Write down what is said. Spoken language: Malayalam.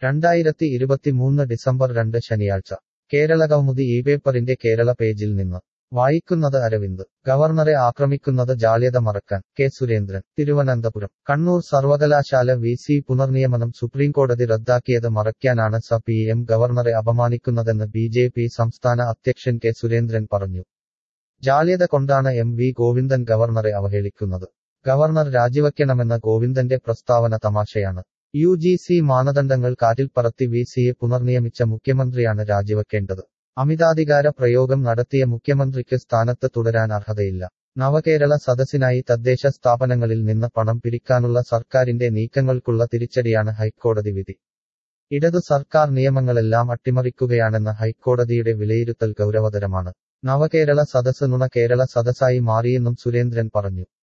രണ്ടായിരത്തി ഇരുപത്തിമൂന്ന് ഡിസംബർ രണ്ട് ശനിയാഴ്ച കേരളകൗമുദി ഈ പേപ്പറിന്റെ കേരള പേജിൽ നിന്ന് വായിക്കുന്നത് അരവിന്ദ് ഗവർണറെ ആക്രമിക്കുന്നത് ജാള്യത മറക്കാൻ കെ സുരേന്ദ്രൻ തിരുവനന്തപുരം കണ്ണൂർ സർവകലാശാല വി സി പുനർനിയമനം സുപ്രീംകോടതി റദ്ദാക്കിയത് മറയ്ക്കാനാണ് സ പി എം ഗവർണറെ അപമാനിക്കുന്നതെന്ന് ബി ജെ പി സംസ്ഥാന അധ്യക്ഷൻ കെ സുരേന്ദ്രൻ പറഞ്ഞു ജാള്യത കൊണ്ടാണ് എം വി ഗോവിന്ദൻ ഗവർണറെ അവഹേളിക്കുന്നത് ഗവർണർ രാജിവയ്ക്കണമെന്ന ഗോവിന്ദന്റെ പ്രസ്താവന തമാശയാണ് യു ജി സി മാനദണ്ഡങ്ങൾ കാറ്റിൽ പറത്തി വി സിയെ പുനർനിയമിച്ച മുഖ്യമന്ത്രിയാണ് രാജിവെക്കേണ്ടത് അമിതാധികാര പ്രയോഗം നടത്തിയ മുഖ്യമന്ത്രിക്ക് സ്ഥാനത്ത് തുടരാൻ അർഹതയില്ല നവകേരള സദസ്സിനായി തദ്ദേശ സ്ഥാപനങ്ങളിൽ നിന്ന് പണം പിരിക്കാനുള്ള സർക്കാരിന്റെ നീക്കങ്ങൾക്കുള്ള തിരിച്ചടിയാണ് ഹൈക്കോടതി വിധി ഇടതു സർക്കാർ നിയമങ്ങളെല്ലാം അട്ടിമറിക്കുകയാണെന്ന ഹൈക്കോടതിയുടെ വിലയിരുത്തൽ ഗൗരവതരമാണ് നവകേരള സദസ് നുണ കേരള സദസ്സായി മാറിയെന്നും സുരേന്ദ്രൻ പറഞ്ഞു